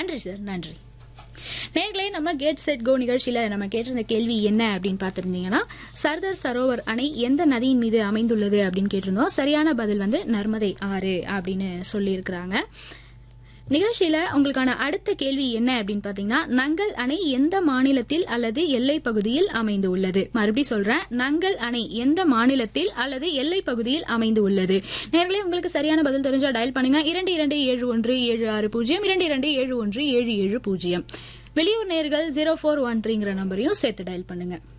நன்றி சார் நன்றி நேர்களே நம்ம கேட் செட் கோ நிகழ்ச்சியில நம்ம கேட்டிருந்த கேள்வி என்ன அப்படின்னு பார்த்திருந்தீங்கன்னா சர்தார் சரோவர் அணை எந்த நதியின் மீது அமைந்துள்ளது அப்படின்னு கேட்டிருந்தோம் சரியான பதில் வந்து நர்மதை ஆறு அப்படின்னு சொல்லியிருக்கிறாங்க நிகழ்ச்சியில உங்களுக்கான அடுத்த கேள்வி என்ன அப்படின்னு பாத்தீங்கன்னா நங்கல் அணை எந்த மாநிலத்தில் அல்லது எல்லை பகுதியில் அமைந்து உள்ளது மறுபடியும் சொல்றேன் நங்கல் அணை எந்த மாநிலத்தில் அல்லது எல்லை பகுதியில் அமைந்து உள்ளது நேர்களே உங்களுக்கு சரியான பதில் தெரிஞ்சா டயல் பண்ணுங்க இரண்டு இரண்டு ஏழு ஒன்று ஏழு ஆறு பூஜ்ஜியம் இரண்டு இரண்டு ஏழு ஒன்று ஏழு ஏழு பூஜ்ஜியம் வெளியூர் நேர்கள் ஜீரோ ஃபோர் ஒன் த்ரீங்கிற நம்பரையும் சேர்த்து டயல் பண்ணுங்க